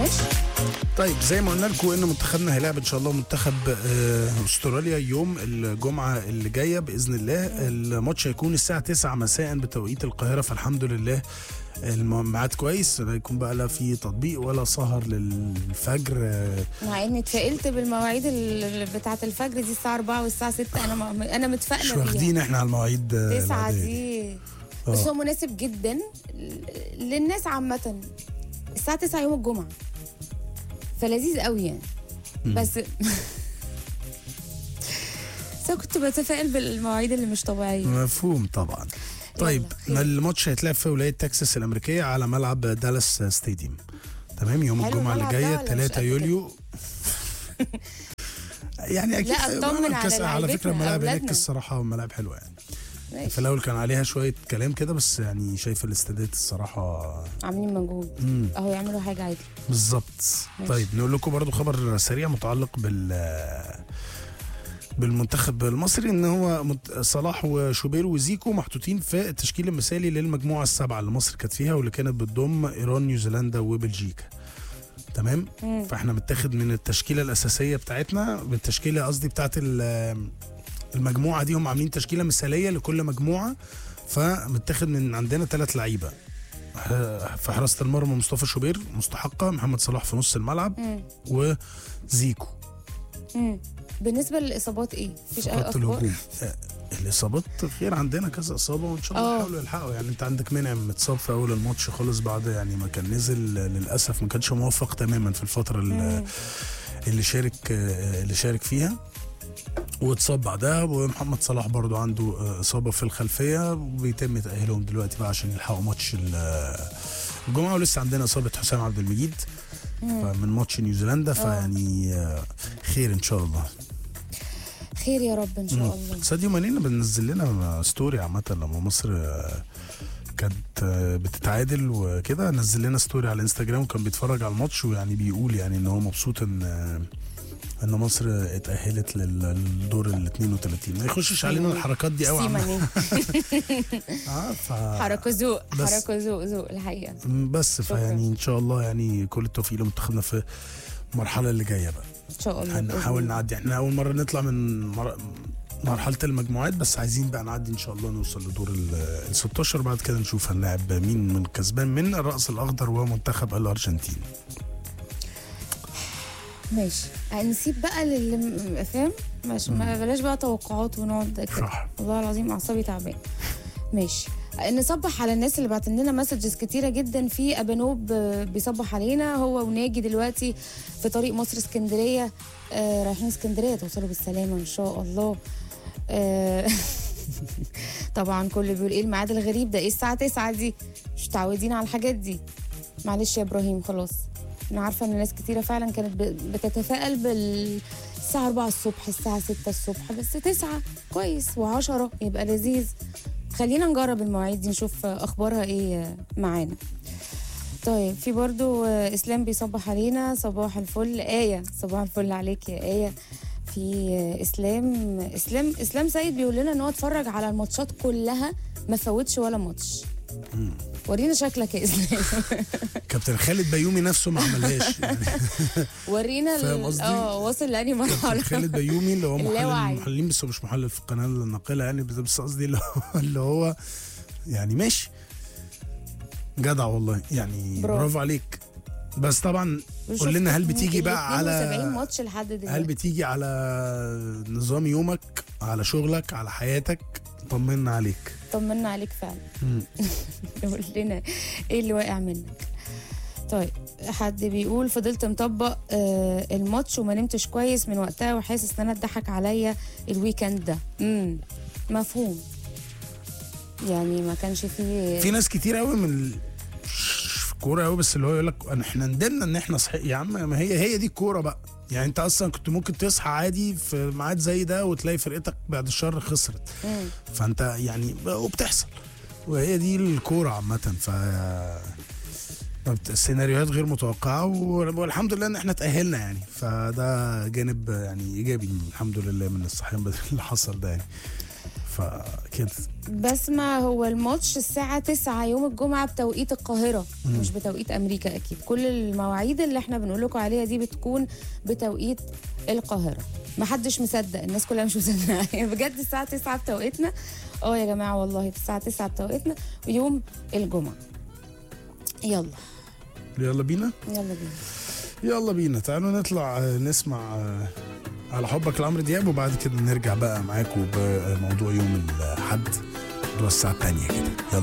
ماشي طيب زي ما قلنا لكم ان منتخبنا هيلاعب ان شاء الله منتخب آه، استراليا يوم الجمعه اللي جايه باذن الله الماتش هيكون الساعه 9 مساء بتوقيت القاهره فالحمد لله الميعاد كويس لا يكون بقى لا في تطبيق ولا سهر للفجر آه، مع اني اتفائلت بالمواعيد ال- بتاعه الفجر دي الساعه 4 والساعه 6 انا م- انا مش متفائله بيها واخدين احنا على المواعيد آه، 9 العادية دي بس آه. هو مناسب جدا ل- للناس عامه الساعه 9 يوم الجمعه فلذيذ قوي يعني بس بس أنا كنت بتفائل بالمواعيد اللي مش طبيعيه مفهوم طبعا طيب خير. الماتش هيتلعب في ولايه تكساس الامريكيه على ملعب دالاس ستاديوم تمام يوم حلو الجمعه اللي الملعب ده جايه ولا مش 3 قد يوليو يعني اكيد لا، اطمن على الكاس- على فكره لعيبتنا، الملاعب هناك أولادنا. الصراحه ملاعب حلوه يعني ماشي. في الاول كان عليها شويه كلام كده بس يعني شايف الاستادات الصراحه عاملين مجهود مم. اهو يعملوا حاجه عادي بالظبط ماشي. طيب نقول لكم برضو خبر سريع متعلق بال بالمنتخب المصري ان هو مت- صلاح وشوبير وزيكو محطوطين في التشكيل المثالي للمجموعه السبعه اللي مصر كانت فيها واللي كانت بتضم ايران نيوزيلندا وبلجيكا تمام مم. فاحنا متاخد من التشكيله الاساسيه بتاعتنا بالتشكيله قصدي بتاعت ال- المجموعه دي هم عاملين تشكيله مثاليه لكل مجموعه فمتاخد من عندنا ثلاث لعيبه ح- في حراسه المرمى مصطفى شوبير مستحقه محمد صلاح في نص الملعب مم. وزيكو مم. بالنسبه للاصابات ايه مفيش في اي خط اخبار الهجوم آه، الاصابات خير عندنا كذا اصابه وان شاء الله آه. يحاولوا يلحقوا يعني انت عندك منعم متصاب في اول الماتش خالص بعد يعني ما كان نزل آه، للاسف ما كانش موفق تماما في الفتره اللي, مم. اللي شارك آه، اللي شارك فيها واتصاب بعدها ومحمد صلاح برضو عنده آه، اصابه في الخلفيه وبيتم تاهيلهم دلوقتي بقى عشان يلحقوا ماتش ال- آه، الجمعه ولسه عندنا اصابه حسام عبد المجيد فمن ماتش نيوزيلندا فيعني آه، خير ان شاء الله خير يا رب ان شاء الله ساديو ماني بنزل لنا ستوري عامة لما مصر آه، كانت آه، بتتعادل وكده نزل لنا ستوري على الانستجرام وكان بيتفرج على الماتش ويعني بيقول يعني ان هو مبسوط ان آه، ان مصر اتأهلت لل- للدور ال 32 ما يخشش علينا الحركات دي قوي عامة سيماني اه ف حركه ذوق بس- حركه ذوق ذوق الحقيقه بس فيعني ان شاء الله يعني كل التوفيق لمنتخبنا في المرحلة اللي جاية بقى ان شاء الله بإذن هنحاول الله. نعدي احنا اول مره نطلع من مر... مرحله المجموعات بس عايزين بقى نعدي ان شاء الله نوصل لدور ال ال 16 بعد كده نشوف هنلاعب مين من كسبان من الراس الاخضر ومنتخب الارجنتين ماشي نسيب بقى للي فاهم مش ما بلاش بقى توقعات ونقعد كده صح. والله العظيم اعصابي تعبان ماشي نصبح على الناس اللي بعت لنا مسجز كتيره جدا في ابانوب آه، بيصبح علينا هو وناجي دلوقتي في طريق مصر اسكندريه آه رايحين اسكندريه توصلوا بالسلامه ان شاء الله آه طبعا كل بيقول ايه الميعاد الغريب ده ايه الساعه 9 دي مش متعودين على الحاجات دي معلش يا ابراهيم خلاص انا عارفه ان ناس كتيره فعلا كانت ب- بتتفائل بالساعه 4 الصبح الساعه 6 الصبح بس 9 كويس و10 يبقى لذيذ خلينا نجرب المواعيد دي نشوف اخبارها ايه معانا طيب في برضو آه، اسلام بيصبح علينا صباح الفل ايه صباح الفل عليك يا ايه في آه، اسلام اسلام اسلام سيد بيقول لنا ان هو اتفرج على الماتشات كلها ما فوتش ولا ماتش ورينا شكلك يا اسلام كابتن خالد بيومي نفسه ما عملهاش يعني ورينا فاهم ال- قصدي؟ اه واصل لاني كابتن مرحله خالد بيومي اللي هو محلل اللاوعي. محللين بس هو مش محلل في القناه الناقله يعني بس- بس قصدي اللي هو- اللي هو يعني ماشي جدع والله يعني برافو. برافو عليك بس طبعا قول لنا هل بتيجي بقى على 72 ماتش لحد هل دلوقتي بتيجي على نظام يومك على شغلك على حياتك طمنا عليك طمنا عليك فعلا مم. قول لنا ايه اللي واقع منك طيب حد بيقول فضلت مطبق آه الماتش وما نمتش كويس من وقتها وحاسس ان انا اتضحك عليا الويكند ده امم مفهوم يعني ما كانش فيه في ناس كتير قوي من ال- في الكوره قوي بس اللي هو يقول لك أنا- احنا ندمنا ان احنا صحي يا عم ما هي هي دي الكوره بقى يعني انت اصلا كنت ممكن تصحى عادي في ميعاد زي ده وتلاقي فرقتك بعد الشر خسرت مم. فانت يعني وبتحصل وهي دي الكوره عامه ف ما بت- السيناريوهات غير متوقعه و- والحمد لله ان احنا تاهلنا يعني فده جانب يعني ايجابي الحمد لله من الصحيان بدري اللي حصل ده يعني فكده بسمع هو الماتش الساعة 9 يوم الجمعة بتوقيت القاهرة مش بتوقيت أمريكا أكيد كل المواعيد اللي احنا بنقول لكم عليها دي بتكون بتوقيت القاهرة محدش مصدق الناس كلها مش مصدقة يعني بجد الساعة 9 بتوقيتنا اه يا جماعة والله الساعة 9 بتوقيتنا ويوم الجمعة يلا يلا بينا يلا بينا يلا بينا تعالوا نطلع آه، نسمع آه، على حبك لعمرو دياب وبعد كده نرجع بقى معاكم بموضوع يوم الحد اللي هو الساعة التانية كده يلا